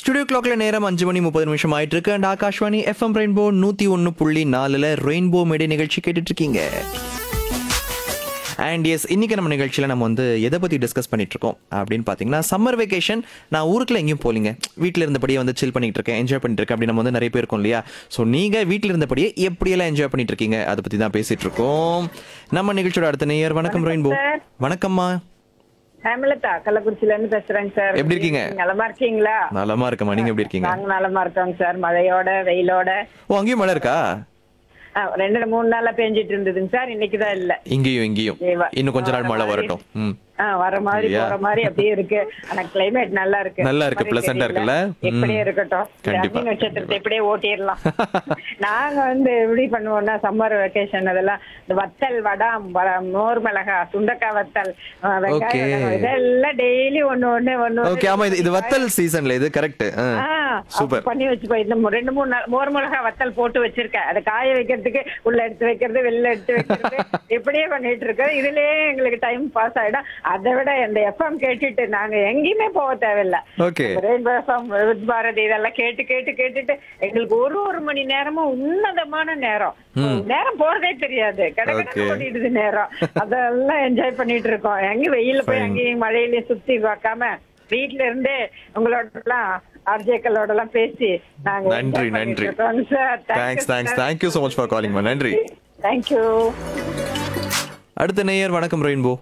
Studio கிளாக்ல நேரம் அஞ்சு மணி முப்பது நிமிஷம் ஆயிட்டு இருக்கு அண்ட் ஆகாஷ்வாணி எஃப்எம் ரெயின்போ நூத்தி ஒன்னு புள்ளி நாலுல ரெயின்போ மேடை நிகழ்ச்சி கேட்டுட்டு இருக்கீங்க அண்ட் எஸ் இன்னைக்கு நம்ம நிகழ்ச்சியில் நம்ம வந்து எதை பற்றி டிஸ்கஸ் பண்ணிட்டு இருக்கோம் அப்படின்னு பார்த்தீங்கன்னா சம்மர் வெக்கேஷன் நான் ஊருக்குள்ள எங்கேயும் போலிங்க வீட்டில் இருந்தபடியே வந்து சில் பண்ணிட்டு இருக்கேன் என்ஜாய் பண்ணிட்டு இருக்கேன் அப்படி நம்ம வந்து நிறைய பேர் இருக்கோம் இல்லையா ஸோ நீங்கள் வீட்டில் இருந்தபடியே எப்படியெல்லாம் என்ஜாய் பண்ணிட்டு இருக்கீங்க அதை பற்றி தான் பேசிட்டு இருக்கோம் நம்ம நிகழ்ச்சியோட அடுத்த நேயர் வணக்கம் ரெயின்போ சார். வணக்கம்மா ஹேமலதா கள்ளக்குறிச்சில இருந்து பேசுறேங்க சார் எப்படி இருக்கீங்க? நலமா இருக்கீங்களா நலமா இருக்கம்மா நீங்க எப்படி இருக்கீங்க நாங்க நலமா இருக்கோங்க சார் மழையோட வெயிலோட ஓ அங்கேயும் மழை இருக்கா ஆ, ரெண்டு மூணு நாளா பேஞ்சிட்டு இருந்ததுங்க சார் இன்னைக்குதான் இல்ல இங்கேயும் இங்கேயும் தேவா. இன்னும் கொஞ்ச நாள் மழை வரட்டும் ம் ஆ, வர மாதிரி இல்லையா? போற மாதிரி அப்படியே இருக்கு ஆனா கிளைமேட் நல்லா இருக்கு நல்லா இருக்கு, மாதிரி pleasant ஆ தெரியல. இருக்குல்ல? எப்படியே ம். இருக்கட்டும் கண்டிப்பா, அக்னி நட்சத்திரத்தை கண்டிப்பா. இப்படியே ஓட்டிடலாம் நாங்க வந்து எப்படி பண்ணுவோம்னா சம்மர் வெக்கேஷன் அதெல்லாம் இந்த வத்தல் வடாம் வ- மோர் மிளகா சுண்டக்காய் வத்தல் ஆ, வெங்காய Okay. வடகம், இதெல்லாம் டெய்லி ஒண்ணு ஒண்ணு ஒண்ணு ஓகே ஆமா இது இது வத்தல் சீசன்ல இது கரெக்ட் ஆ, சூப்பர் அப்ப பண்ணி வச்சுக்கோ இந்த மு- ரெண்டு மூணு நாள் மோர் மிளகா வத்தல் போட்டு வச்சிருக்கேன் அதை காய வைக்கிறதுக்கு உள்ள எடுத்து வைக்கிறது வெளில எடுத்து வைக்கிறது இப்படியே பண்ணிட்டு இருக்கோம் இதுலயே எங்களுக்கு டைம் பாஸ் ஆயிடும் அதை விட இந்த எஃப்எம் கேட்டுட்டு நாங்க எங்கேயுமே போக தேவையில்ல okay rainbow FM with Bharathi இதெல்லாம் கேட்டு கேட்டு கேட்டுட்டு எங்களுக்கு ஒரு ஒரு மணி நேரமும் உன்னதமான நேரம் நேரம் போறதே தெரியாது Okay. கடற்கரை ஓடிடுது நேரம் அதெல்லாம் என்ஜாய் பண்ணிட்டு இருக்கோம் எங்க வெயில போய் Fine. அங்கேயும் மழையிலயும் சுத்தி பார்க்காம வீட்ல இருந்தே உங்களோட எல்லாம் ஆர்ஜேக்களோட எல்லாம் பேசி நாங்க நன்றி நன்றி thanks thanks thank you so much for calling மா நன்றி தேங்க்யூ அடுத்த நேயர் வணக்கம் ரெயின்போ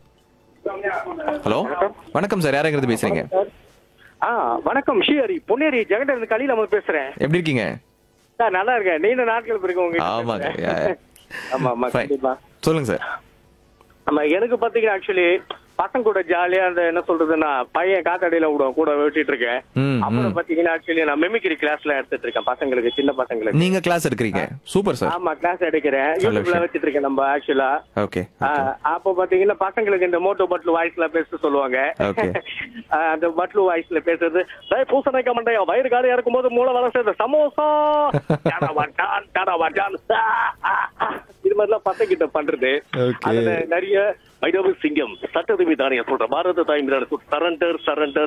ஹலோ வணக்கம் சார் யாருங்கிறது பேசுறீங்க ஆ வணக்கம் ஷியரி பொன்னேரி ஜெகன் இருந்து கலியில அமர் பேசுறேன் எப்படி இருக்கீங்க சார் நல்லா இருக்கேன் நீண்ட நாட்கள் பிறகு உங்க ஆமாங்க yeah, yeah. ஆமா ஆமா Fine. கண்டிப்பா சொல்லுங்க சார் ஆமா எனக்கு பாத்தீங்கன்னா ஆக்சுவலி பசங்க கூட ஜாலியா அந்த என்ன சொல்றதுன்னா பையன் காத்தடியில விடுவோம் கூட வெட்டிட்டு இருக்கேன் ம், அப்புறம் பாத்தீங்கன்னா ஆக்சுவலி நான் மெமிக்ரி கிளாஸ்ல எடுத்துட்டு இருக்கேன் பசங்களுக்கு சின்ன பசங்களுக்கு நீங்க கிளாஸ் எடுக்கிறீங்க சூப்பர் சார் ஆமா கிளாஸ் எடுக்கிறேன் யூடியூப்ல விஷயம். வச்சிட்டு இருக்கேன் நம்ம ஆக்சுவலா ஓகே அப்போ பாத்தீங்கன்னா பசங்களுக்கு இந்த மோட்டோ பட்லு வாய்ஸ்ல பேச சொல்லுவாங்க Okay. ஆ, அந்த பட்லு வாய்ஸ்ல பேசுறது டேய் பூசணிக்க மண்டையா வயிறு காலியா இருக்கும்போது மூளை வளர சேர்ந்த சமோசா டடவட்டான், டடவட்டான், ஆ, ஆ, ஆ. இது மாதிரிலாம் பசங்க கிட்ட பண்றது Okay. அதுல நிறைய மைடவு சிங்கம் சட்டதுமி தானிய சொல்ற பாரத தாய் மீதான சரண்டர் சரண்டர்